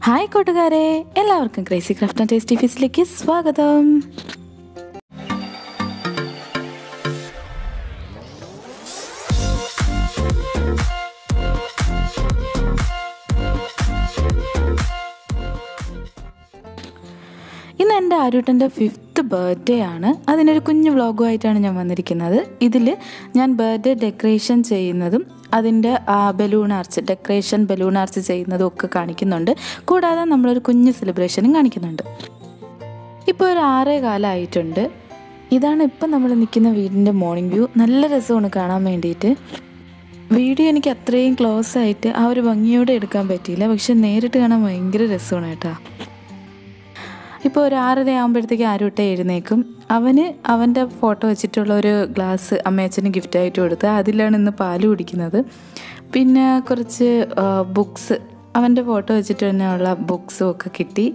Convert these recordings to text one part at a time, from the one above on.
hi കൂട്ടുകാരെ എല്ലാവർക്കും crazy craft and tasty ഫീസിലേക്ക് സ്വാഗതം ഇന്ന് എൻ്റെ ആരൂട്ടൻ്റെ ഫിഫ്ത്ത് ബർത്ത്ഡേ ആണ് അതിനൊരു കുഞ്ഞു വ്ളോഗുമായിട്ടാണ് ഞാൻ വന്നിരിക്കുന്നത് ഇതിൽ ഞാൻ ബർത്ത്ഡേ ഡെക്കറേഷൻ ചെയ്യുന്നതും അതിൻ്റെ balloon arch decoration balloon arch ചെയ്യുന്നതും ഒക്കെ കാണിക്കുന്നുണ്ട് കൂടാതെ നമ്മളൊരു കുഞ്ഞു സെലിബ്രേഷനും കാണിക്കുന്നുണ്ട് ഇപ്പോൾ ഒരു ആറേ കാലമായിട്ടുണ്ട് ഇതാണ് ഇപ്പം നമ്മൾ നിൽക്കുന്ന വീടിൻ്റെ മോർണിംഗ് വ്യൂ നല്ല രസമാണ് കാണാൻ വേണ്ടിയിട്ട് വീഡിയോ എനിക്ക് അത്രയും ക്ലോസ് ആയിട്ട് ആ ഒരു ഭംഗിയോടെ എടുക്കാൻ പറ്റിയില്ല പക്ഷെ നേരിട്ട് കാണാൻ ഭയങ്കര രസമാണ് കേട്ടോ ഇപ്പോൾ ഒരു ആറര ആകുമ്പോഴത്തേക്ക് ആരൂട്ടെ എഴുന്നേക്കും അവന് അവൻ്റെ ഫോട്ടോ വെച്ചിട്ടുള്ള ഒരു ഗ്ലാസ് അമ്മയച്ചന് ഗിഫ്റ്റായിട്ട് കൊടുത്ത് അതിലാണ് ഇന്ന് പാല് കുടിക്കുന്നത് പിന്നെ കുറച്ച് ബുക്സ് അവൻ്റെ ഫോട്ടോ വെച്ചിട്ട് തന്നെയുള്ള ബുക്സും ഒക്കെ കിട്ടി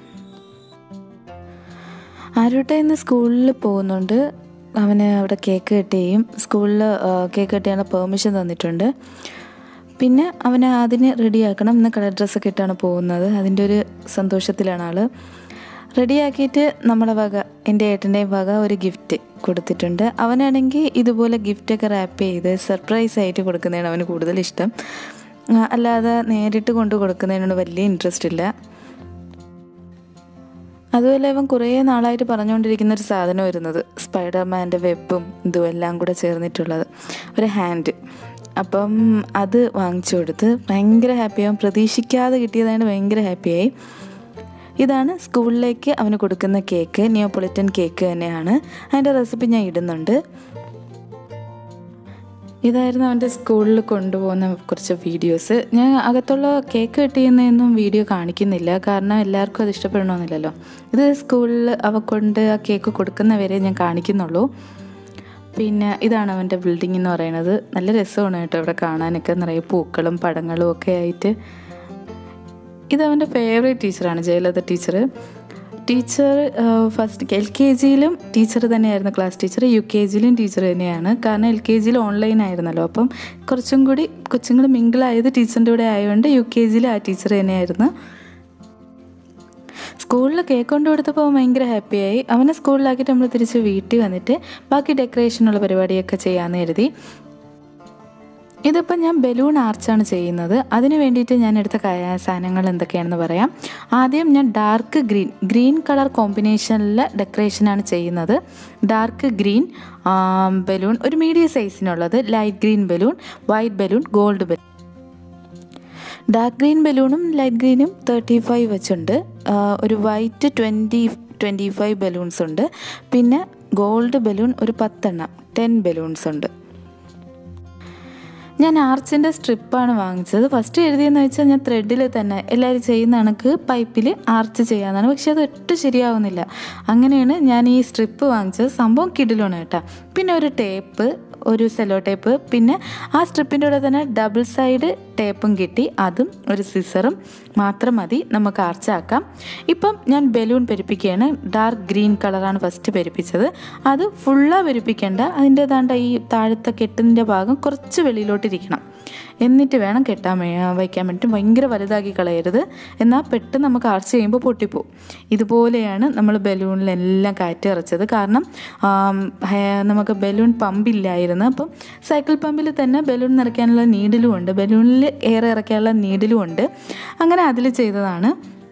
ആരൂട്ടെ ഇന്ന് സ്കൂളിൽ പോകുന്നുണ്ട് അവന് അവിടെ കേക്ക് കട്ട് ചെയ്യും സ്കൂളിൽ കേക്ക് കട്ട് ചെയ്യാനുള്ള പെർമിഷൻ തന്നിട്ടുണ്ട് പിന്നെ അവനെ അതിന് റെഡിയാക്കണം ഇന്ന് കളർ ഡ്രസ്സൊക്കെ ഇട്ടാണ് പോകുന്നത് അതിൻ്റെ ഒരു സന്തോഷത്തിലാണ് ആൾ റെഡിയാക്കിയിട്ട് നമ്മുടെ വക എൻ്റെ ഏട്ടൻ്റെയും വക ഒരു ഗിഫ്റ്റ് കൊടുത്തിട്ടുണ്ട് അവനാണെങ്കിൽ ഇതുപോലെ ഗിഫ്റ്റൊക്കെ റാപ്പ് ചെയ്ത് സർപ്രൈസ് ആയിട്ട് കൊടുക്കുന്നതാണ് അവന് കൂടുതൽ ഇഷ്ടം അല്ലാതെ നേരിട്ട് കൊണ്ട് കൊടുക്കുന്നതിനോട് വലിയ ഇൻട്രസ്റ്റ് ഇല്ല അതുപോലെ ഇവൻ കുറേ നാളായിട്ട് പറഞ്ഞുകൊണ്ടിരിക്കുന്ന ഒരു സാധനം വരുന്നത് സ്പൈഡർമാൻ്റെ വെബും ഇതും എല്ലാം കൂടെ ചേർന്നിട്ടുള്ളത് ഒരു ഹാൻഡ് അപ്പം അത് വാങ്ങിച്ചു കൊടുത്ത് ഭയങ്കര ഹാപ്പിയാവും പ്രതീക്ഷിക്കാതെ കിട്ടിയതായത് ഭയങ്കര ഹാപ്പിയായി ഇതാണ് സ്കൂളിലേക്ക് അവന് കൊടുക്കുന്ന കേക്ക് നിയോപൊളിറ്റൻ കേക്ക് തന്നെയാണ് അതിൻ്റെ റെസിപ്പി ഞാൻ ഇടുന്നുണ്ട് ഇതായിരുന്നു അവൻ്റെ സ്കൂളിൽ കൊണ്ടുപോകുന്ന കുറച്ച് വീഡിയോസ് ഞാൻ അകത്തുള്ള കേക്ക് കട്ട് ചെയ്യുന്നതൊന്നും വീഡിയോ കാണിക്കുന്നില്ല കാരണം എല്ലാവർക്കും അത് ഇഷ്ടപ്പെടണമെന്നില്ലല്ലോ ഇത് സ്കൂളിൽ അവ കൊണ്ട് ആ കേക്ക് കൊടുക്കുന്നവരെ ഞാൻ കാണിക്കുന്നുള്ളൂ പിന്നെ ഇതാണ് അവൻ്റെ ബിൽഡിംഗ് എന്ന് പറയുന്നത് നല്ല രസമാണ് കേട്ടോ ഇവിടെ കാണാനൊക്കെ നിറയെ പൂക്കളും പടങ്ങളും ഒക്കെ ആയിട്ട് ഇത് അവൻ്റെ ഫേവറേറ്റ് ടീച്ചറാണ് Jayalalitha teacher teacher first L K ജിയിലും ടീച്ചർ തന്നെയായിരുന്നു ക്ലാസ് ടീച്ചർ യു കെ ജിയിലും ടീച്ചർ തന്നെയാണ് കാരണം എൽ കെ ജിയിൽ ഓൺലൈൻ ആയിരുന്നല്ലോ അപ്പം കുറച്ചും കൂടി കൊച്ചുങ്ങൾ മിങ്കിളായത് ടീച്ചറിൻ്റെ കൂടെ ആയതുകൊണ്ട് യു കെ ജിയിൽ ആ ടീച്ചർ തന്നെയായിരുന്നു സ്കൂളിൽ കേക്ക് കൊണ്ട് കൊടുത്തപ്പോൾ ഭയങ്കര ഹാപ്പിയായി അവനെ സ്കൂളിലാക്കിയിട്ട് നമ്മൾ തിരിച്ച് വീട്ടിൽ വന്നിട്ട് ബാക്കി ഡെക്കറേഷനുള്ള പരിപാടിയൊക്കെ ചെയ്യാമെന്ന് കരുതി ഇതിപ്പോൾ ഞാൻ ബലൂൺ ആർച്ചാണ് ചെയ്യുന്നത് അതിന് വേണ്ടിയിട്ട് ഞാൻ എടുത്ത സാധനങ്ങൾ എന്തൊക്കെയാണെന്ന് പറയാം ആദ്യം ഞാൻ ഡാർക്ക് ഗ്രീൻ ഗ്രീൻ കളർ കോമ്പിനേഷനിൽ ഡെക്കറേഷനാണ് ചെയ്യുന്നത് ഡാർക്ക് ഗ്രീൻ ബലൂൺ ഒരു മീഡിയം സൈസിനുള്ളത് light green balloon white balloon gold balloon dark green ബലൂണും ലൈറ്റ് ഗ്രീനും തേർട്ടി ഫൈവ് വെച്ചുണ്ട് ഒരു white twenty twenty five balloons ഉണ്ട് പിന്നെ ഗോൾഡ് ബലൂൺ ഒരു പത്തെണ്ണം ടെൻ ബലൂൺസ് ഉണ്ട് ഞാൻ ആർച്ചിൻ്റെ സ്ട്രിപ്പാണ് വാങ്ങിച്ചത് ഫസ്റ്റ് എഴുതിയെന്ന് വെച്ചാൽ ഞാൻ ത്രെഡിൽ തന്നെ എല്ലാവരും ചെയ്യുന്ന കണക്ക് പൈപ്പിൽ ആർച്ച് ചെയ്യാമെന്നാണ് പക്ഷെ അത് ഒട്ടും ശരിയാവുന്നില്ല അങ്ങനെയാണ് ഞാൻ ഈ സ്ട്രിപ്പ് വാങ്ങിച്ചത് സംഭവം കിടിലാണ് കേട്ടോ പിന്നെ ഒരു ടേപ്പ് ഒരു സെലോ ടേപ്പ് പിന്നെ ആ സ്ട്രിപ്പിൻ്റെ കൂടെ തന്നെ ഡബിൾ സൈഡ് ടേപ്പും കിട്ടി അതും ഒരു സിസറും മാത്രം മതി നമുക്ക് ആർച്ചാക്കാം ഇപ്പം ഞാൻ ബലൂൺ പെരുപ്പിക്കുകയാണ് ഡാർക്ക് ഗ്രീൻ കളറാണ് ഫസ്റ്റ് പെരുപ്പിച്ചത് അത് ഫുള്ളാ പെരുപ്പിക്കേണ്ട അതിൻ്റെ ഏതാണ്ട് ഈ താഴത്തെ കെട്ടിൻ്റെ ഭാഗം കുറച്ച് വെളിയിലോട്ടിരിക്കണം എന്നിട്ട് വേണം കെട്ടാൻ വയ്ക്കാൻ വേണ്ടിയിട്ട് ഭയങ്കര വലുതാക്കി കളയരുത് എന്നാൽ പെട്ടെന്ന് നമുക്ക് ആർച്ച് ചെയ്യുമ്പോൾ പൊട്ടിപ്പോവും ഇതുപോലെയാണ് നമ്മൾ ബലൂണിലെല്ലാം കാറ്റ് ഇറച്ചത് കാരണം നമുക്ക് ബലൂൺ പമ്പില്ലായിരുന്നു അപ്പം സൈക്കിൾ പമ്പിൽ തന്നെ ബലൂൺ നിറയ്ക്കാനുള്ള നീഡിലും ഉണ്ട് ബലൂണിൽ എയർ ഇറക്കാനുള്ള നീഡിലും ഉണ്ട് അങ്ങനെ അതിൽ ചെയ്തതാണ്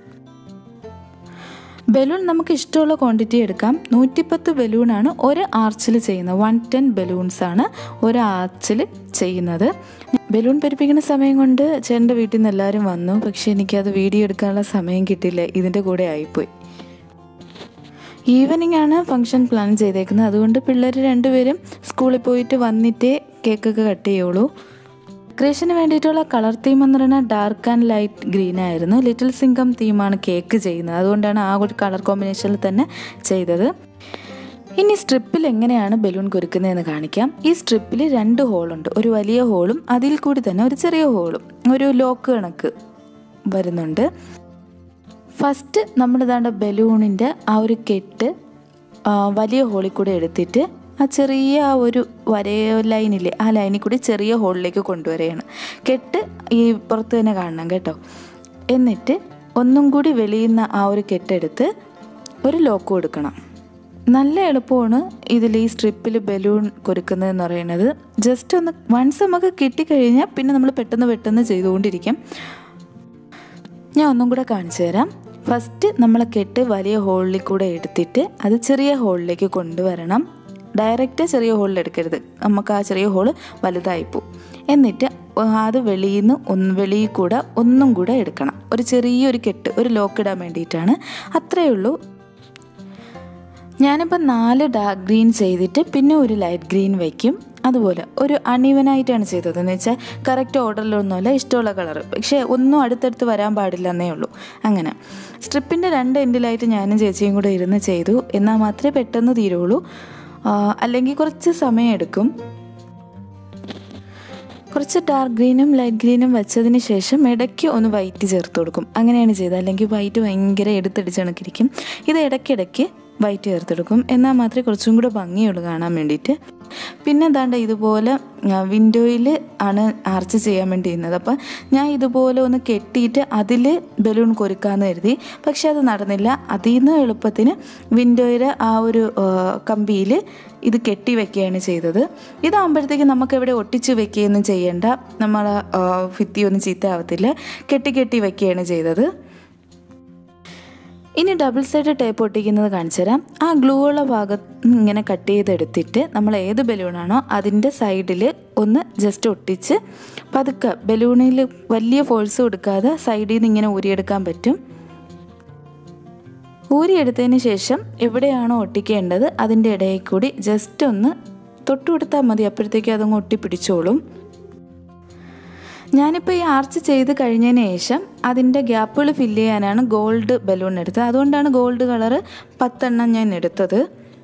ബലൂൺ നമുക്ക് ഇഷ്ടമുള്ള ക്വാണ്ടിറ്റി എടുക്കാം നൂറ്റിപ്പത്ത് ബലൂണാണ് ഒരു ആർച്ചിൽ ചെയ്യുന്നത് വൺ ടെൻ ബലൂൺസ് ആണ് ഒരു ആർച്ചിൽ ചെയ്യുന്നത് ബലൂൺ പെരുപ്പിക്കുന്ന സമയം കൊണ്ട് ചേട്ടൻ്റെ വീട്ടിൽ നിന്ന് എല്ലാവരും വന്നു പക്ഷെ എനിക്കത് വീഡിയോ എടുക്കാനുള്ള സമയം കിട്ടില്ല ഇതിൻ്റെ കൂടെ ആയിപ്പോയി ഈവനിങ് ആണ് ഫംഗ്ഷൻ പ്ലാൻ ചെയ്തേക്കുന്നത് അതുകൊണ്ട് പിള്ളേർ രണ്ടുപേരും സ്കൂളിൽ പോയിട്ട് വന്നിട്ടേ കേക്കൊക്കെ കട്ട് ചെയ്യുള്ളൂ ഡെക്കറേഷന് വേണ്ടിയിട്ടുള്ള കളർ തീം എന്ന് പറയുന്നത് ഡാർക്ക് ആൻഡ് ലൈറ്റ് ഗ്രീൻ ആയിരുന്നു ലിറ്റിൽ സിംഗം തീമാണ് കേക്ക് ചെയ്യുന്നത് അതുകൊണ്ടാണ് ആ ഒരു കളർ കോമ്പിനേഷനിൽ തന്നെ ചെയ്തത് ഇനി സ്ട്രിപ്പിൽ എങ്ങനെയാണ് ബലൂൺ കുരുക്കുന്നതെന്ന് കാണിക്കാം ഈ സ്ട്രിപ്പിൽ രണ്ട് ഹോളുണ്ട് ഒരു വലിയ ഹോളും അതിൽ കൂടി തന്നെ ഒരു ചെറിയ ഹോളും ഒരു ലോക്ക് കണക്ക് വരുന്നുണ്ട് ഫസ്റ്റ് നമ്മൾ ഇതാണ്ട് ബലൂണിൻ്റെ ആ ഒരു കെട്ട് വലിയ ഹോളിൽ കൂടെ എടുത്തിട്ട് ആ ചെറിയ ആ ഒരു വരയോ ലൈനില്ലേ ആ ലൈനിൽ കൂടി ചെറിയ ഹോളിലേക്ക് കൊണ്ടുവരികയാണ് കെട്ട് ഈ പുറത്ത് തന്നെ കാണണം കേട്ടോ എന്നിട്ട് ഒന്നും കൂടി വെളിയുന്ന ആ ഒരു കെട്ടെടുത്ത് ഒരു ലോക്ക് കൊടുക്കണം നല്ല എളുപ്പമാണ് ഇതിൽ ഈ സ്ട്രിപ്പിൽ ബലൂൺ കൊരുക്കുന്നതെന്ന് പറയുന്നത് ജസ്റ്റ് ഒന്ന് വൺസ് നമുക്ക് കിട്ടിക്കഴിഞ്ഞാൽ പിന്നെ നമ്മൾ പെട്ടെന്ന് പെട്ടെന്ന് ചെയ്തുകൊണ്ടിരിക്കും ഞാൻ ഒന്നും കൂടെ കാണിച്ചു തരാം ഫസ്റ്റ് നമ്മളെ കെട്ട് വലിയ ഹോളിൽ കൂടെ എടുത്തിട്ട് അത് ചെറിയ ഹോളിലേക്ക് കൊണ്ടുവരണം ഡയറക്റ്റ് ചെറിയ ഹോളിൽ എടുക്കരുത് നമുക്ക് ആ ചെറിയ ഹോള് വലുതായി പോവും എന്നിട്ട് അത് വെളിയിൽ നിന്ന് ഒന്ന് വെളിയിൽ കൂടെ ഒന്നും കൂടെ എടുക്കണം ഒരു ചെറിയൊരു കെട്ട് ഒരു ലോക്ക് ഇടാൻ വേണ്ടിയിട്ടാണ് അത്രയേ ഉള്ളൂ ഞാനിപ്പോൾ നാല് ഡാർക്ക് ഗ്രീൻ ചെയ്തിട്ട് പിന്നെ ഒരു ലൈറ്റ് ഗ്രീൻ വയ്ക്കും അതുപോലെ ഒരു അണിവനായിട്ടാണ് ചെയ്തത് എന്ന് വെച്ചാൽ കറക്റ്റ് ഓർഡറിലൊന്നുമല്ല ഇഷ്ടമുള്ള കളർ പക്ഷേ ഒന്നും അടുത്തടുത്ത് വരാൻ പാടില്ല എന്നേ ഉള്ളൂ അങ്ങനെ സ്ട്രിപ്പിൻ്റെ രണ്ട് എൻഡിലായിട്ട് ഞാനും ചേച്ചിയും കൂടെ ഇരുന്ന് ചെയ്തു എന്നാൽ മാത്രമേ പെട്ടെന്ന് തീരുള്ളൂ അല്ലെങ്കിൽ കുറച്ച് സമയമെടുക്കും കുറച്ച് ഡാർക്ക് ഗ്രീനും ലൈറ്റ് ഗ്രീനും വെച്ചതിന് ശേഷം ഇടയ്ക്ക് ഒന്ന് വൈറ്റ് ചേർത്ത് കൊടുക്കും അങ്ങനെയാണ് ചെയ്തത് അല്ലെങ്കിൽ വൈറ്റ് ഭയങ്കര എടുത്തടിച്ച് കണക്കിരിക്കും ഇത് ഇടയ്ക്കിടയ്ക്ക് വൈറ്റ് ചേർത്തെടുക്കും എന്നാൽ മാത്രമേ കുറച്ചും കൂടെ ഭംഗിയുള്ളൂ കാണാൻ വേണ്ടിയിട്ട് പിന്നെ എന്താണ്ട് ഇതുപോലെ വിൻഡോയിൽ ആണ് ആർച്ച് ചെയ്യാൻ വേണ്ടി ഇരുന്നത് അപ്പം ഞാൻ ഇതുപോലെ ഒന്ന് കെട്ടിയിട്ട് അതിൽ ബലൂൺ കൊരുക്കാമെന്ന് കരുതി പക്ഷെ അത് നടന്നില്ല അതിൽ നിന്ന് എളുപ്പത്തിന് വിൻഡോയുടെ ആ ഒരു കമ്പിയിൽ ഇത് കെട്ടി വെക്കുകയാണ് ചെയ്തത് ഇതാകുമ്പോഴത്തേക്ക് നമുക്ക് എവിടെ ഒട്ടിച്ച് വെക്കുകയൊന്നും ചെയ്യേണ്ട നമ്മളെ ഭിത്തിയൊന്നും ചീത്തയാവത്തില്ല കെട്ടി കെട്ടി വെക്കുകയാണ് ചെയ്തത് ഇനി ഡബിൾ സൈഡ് ടേപ്പ് ഒട്ടിക്കുന്നത് കാണിച്ചു തരാം ആ ഗ്ലൂ ഉള്ള ഭാഗത്ത് ഇങ്ങനെ കട്ട് ചെയ്തെടുത്തിട്ട് നമ്മൾ ഏത് ബലൂണാണോ അതിൻ്റെ സൈഡിൽ ഒന്ന് ജസ്റ്റ് ഒട്ടിച്ച് പതുക്കെ ബലൂണിൽ വലിയ ഫോഴ്സ് കൊടുക്കാതെ സൈഡിൽ നിന്ന് ഇങ്ങനെ ഊരിയെടുക്കാൻ പറ്റും ഊരിയെടുത്തതിന് ശേഷം എവിടെയാണോ ഒട്ടിക്കേണ്ടത് അതിൻ്റെ ഇടയിൽ കൂടി ജസ്റ്റ് ഒന്ന് തൊട്ടു കൊടുത്താൽ മതി അപ്പോഴത്തേക്കും അതങ്ങ് ഒട്ടിപ്പിടിച്ചോളും ഞാനിപ്പോൾ ഈ ആർച്ച് ചെയ്ത് കഴിഞ്ഞതിന് ശേഷം അതിൻ്റെ ഗ്യാപ്പുകൾ ഫില്ല് ചെയ്യാനാണ് ഗോൾഡ് ബലൂൺ എടുത്തത് അതുകൊണ്ടാണ് ഗോൾഡ് കളറ് പത്തെണ്ണം ഞാൻ എടുത്തത്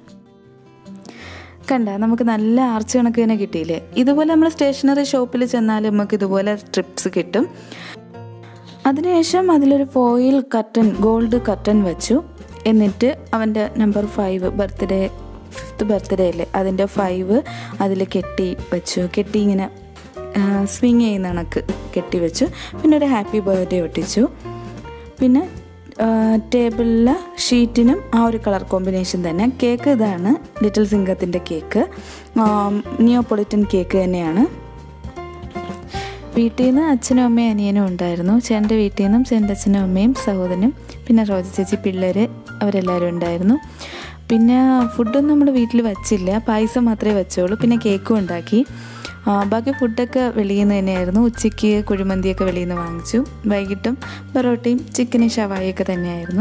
കണ്ട നമുക്ക് നല്ല ആർച്ച് കണക്ക് തന്നെ കിട്ടിയില്ലേ ഇതുപോലെ നമ്മൾ സ്റ്റേഷനറി ഷോപ്പിൽ ചെന്നാൽ നമുക്ക് ഇതുപോലെ സ്ട്രിപ്സ് കിട്ടും അതിനുശേഷം അതിലൊരു ഫോയിൽ കട്ടൺ ഗോൾഡ് കട്ടൺ വെച്ചു എന്നിട്ട് അവൻ്റെ number five birthday fifth birthday അല്ലേ അതിൻ്റെ ഫൈവ് അതിൽ കെട്ടി വെച്ചു കെട്ടി ഇങ്ങനെ സ്വിങ് ചെയ്യുന്ന കണക്ക് കെട്ടി വെച്ചു പിന്നെ ഒരു ഹാപ്പി ബർത്ത്ഡേ ഒട്ടിച്ചു പിന്നെ ടേബിളിലെ ഷീറ്റിനും ആ ഒരു കളർ കോമ്പിനേഷൻ തന്നെ കേക്ക് ഇതാണ് ലിറ്റിൽ സിംഗത്തിൻ്റെ കേക്ക് നിയോപൊളിറ്റൻ കേക്ക് തന്നെയാണ് വീട്ടിൽ നിന്ന് അച്ഛനും അമ്മയും അനിയനും ഉണ്ടായിരുന്നു ചേട്ടൻ്റെ വീട്ടിൽ നിന്നും ചേട്ടൻ്റെ അച്ഛനും അമ്മയും സഹോദരനും പിന്നെ റോജ ചേച്ചി പിള്ളേർ അവരെല്ലാവരും ഉണ്ടായിരുന്നു പിന്നെ ഫുഡൊന്നും നമ്മൾ വീട്ടിൽ വച്ചില്ല പായസം മാത്രമേ വെച്ചോളൂ പിന്നെ കേക്കും ഉണ്ടാക്കി ബാക്കി ഫുഡൊക്കെ വെളിയിൽ നിന്ന് തന്നെയായിരുന്നു ഉച്ചയ്ക്ക് കുഴിമന്തിയൊക്കെ വെളിയിൽ നിന്ന് വാങ്ങിച്ചു വൈകിട്ടും പൊറോട്ടയും ചിക്കനും ഷവായൊക്കെ തന്നെയായിരുന്നു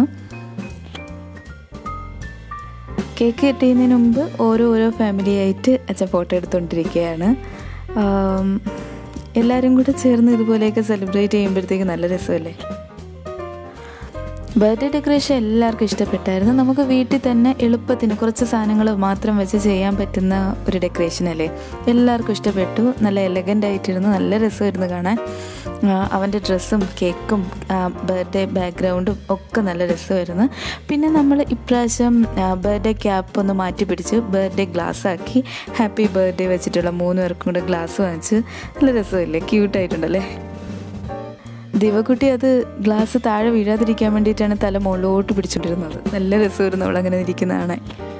കേക്ക് കെട്ടുന്നതിന് മുമ്പ് ഓരോ ഓരോ ഫാമിലിയായിട്ട് അച്ഛൻ ഫോട്ടോ എടുത്തുകൊണ്ടിരിക്കുകയാണ് എല്ലാവരും കൂടെ ചേർന്ന് ഇതുപോലെയൊക്കെ സെലിബ്രേറ്റ് ചെയ്യുമ്പോഴത്തേക്ക് നല്ല രസമല്ലേ ബർത്ത്ഡേ ഡെക്കറേഷൻ എല്ലാവർക്കും ഇഷ്ടപ്പെട്ടായിരുന്നു നമുക്ക് വീട്ടിൽ തന്നെ എളുപ്പത്തിന് കുറച്ച് സാധനങ്ങൾ മാത്രം വെച്ച് ചെയ്യാൻ പറ്റുന്ന ഒരു ഡെക്കറേഷൻ അല്ലേ എല്ലാവർക്കും ഇഷ്ടപ്പെട്ടു നല്ല എലഗൻ്റ് ആയിട്ടിരുന്നു നല്ല രസമായിരുന്നു കാണാൻ അവൻ്റെ ഡ്രസ്സും കേക്കും ബർത്ത്ഡേ ബാക്ക്ഗ്രൗണ്ടും ഒക്കെ നല്ല രസമായിരുന്നു പിന്നെ നമ്മൾ ഇപ്രാവശ്യം ബർത്ത്ഡേ ക്യാപ്പ് ഒന്ന് മാറ്റി പിടിച്ച് ബർത്ത്ഡേ ഗ്ലാസ് ആക്കി ഹാപ്പി ബർത്ത്ഡേ വെച്ചിട്ടുള്ള മൂന്ന് പേർക്കും കൂടെ ഗ്ലാസ് വാങ്ങിച്ച് നല്ല രസമില്ലേ ക്യൂട്ടായിട്ടുണ്ടല്ലേ ദിവക്കുട്ടി അത് ഗ്ലാസ് താഴെ വീഴാതിരിക്കാൻ വേണ്ടിയിട്ടാണ് തല മുകളിലോട്ട് പിടിച്ചോണ്ടിരുന്നത് നല്ല രസമായിരുന്നു അവളങ്ങനെ ഇരിക്കുന്നതാണ്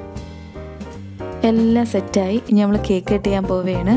എല്ലാം സെറ്റായി ഇനി നമ്മൾ കേക്ക് കട്ട് ചെയ്യാൻ പോവുകയാണ്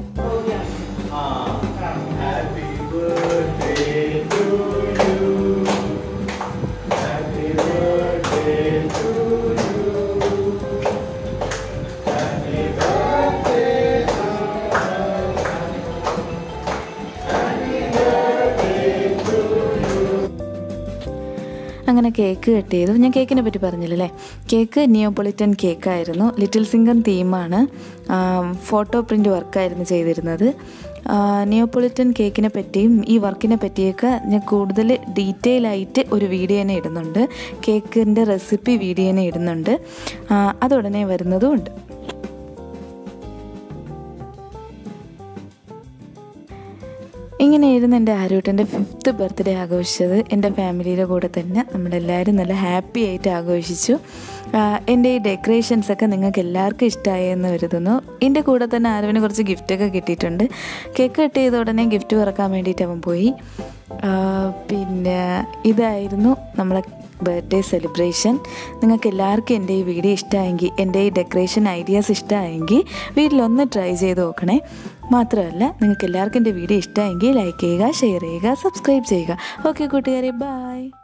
അങ്ങനെ കേക്ക് കട്ട് ചെയ്തു ഞാൻ കേക്കിനെ പറ്റി പറഞ്ഞില്ലല്ലേ കേക്ക് നിയോപൊളിറ്റൻ കേക്കായിരുന്നു ലിറ്റിൽ സിംഗം തീമാണ് ഫോട്ടോ പ്രിൻ്റ് വർക്കായിരുന്നു ചെയ്തിരുന്നത് നിയോപൊളിറ്റൻ കേക്കിനെ പറ്റിയും ഈ വർക്കിനെ പറ്റിയൊക്കെ ഞാൻ കൂടുതൽ ഡീറ്റെയിൽ ആയിട്ട് ഒരു വീഡിയോ തന്നെ ഇടുന്നുണ്ട് കേക്കിൻ്റെ റെസിപ്പി വീഡിയോ തന്നെ ഇടുന്നുണ്ട് അതുടനെ വരുന്നതുമുണ്ട് ഇങ്ങനെ ഇങ്ങനെയായിരുന്നു എൻ്റെ ആരൂട്ടൻ്റെ ഫിഫ്ത്ത് ബർത്ത്ഡേ ആഘോഷിച്ചത് എൻ്റെ ഫാമിലിയുടെ കൂടെ തന്നെ നമ്മളെല്ലാവരും നല്ല ഹാപ്പി ആയിട്ട് ആഘോഷിച്ചു ആഹ് എൻ്റെ ഈ ഡെക്കറേഷൻസൊക്കെ നിങ്ങൾക്ക് എല്ലാവർക്കും ഇഷ്ടമായി എന്ന് കരുതുന്നു എൻ്റെ കൂടെ തന്നെ ആരവിന് കുറച്ച് ഗിഫ്റ്റൊക്കെ കിട്ടിയിട്ടുണ്ട് കേക്ക് കട്ട് ചെയ്ത ഉടനെ ഗിഫ്റ്റ് തുറക്കാൻ വേണ്ടിയിട്ട് അവൻ പോയി ആഹ് പിന്നെ ഇതായിരുന്നു നമ്മളെ ബർത്ത്ഡേ സെലിബ്രേഷൻ നിങ്ങൾക്ക് എല്ലാവർക്കും എൻ്റെ ഈ വീഡിയോ ഇഷ്ടമായെങ്കിൽ എൻ്റെ ഈ ഡെക്കറേഷൻ ഐഡിയാസ് ഇഷ്ടമായെങ്കിൽ വീട്ടിലൊന്ന് ട്രൈ ചെയ്ത് നോക്കണേ മാത്രമല്ല നിങ്ങൾക്ക് എല്ലാവർക്കും എൻ്റെ വീഡിയോ ഇഷ്ടമായെങ്കിൽ ലൈക്ക് ചെയ്യുക ഷെയർ ചെയ്യുക സബ്സ്ക്രൈബ് ചെയ്യുക ഓക്കെ കൂട്ടുകാരെ ബൈ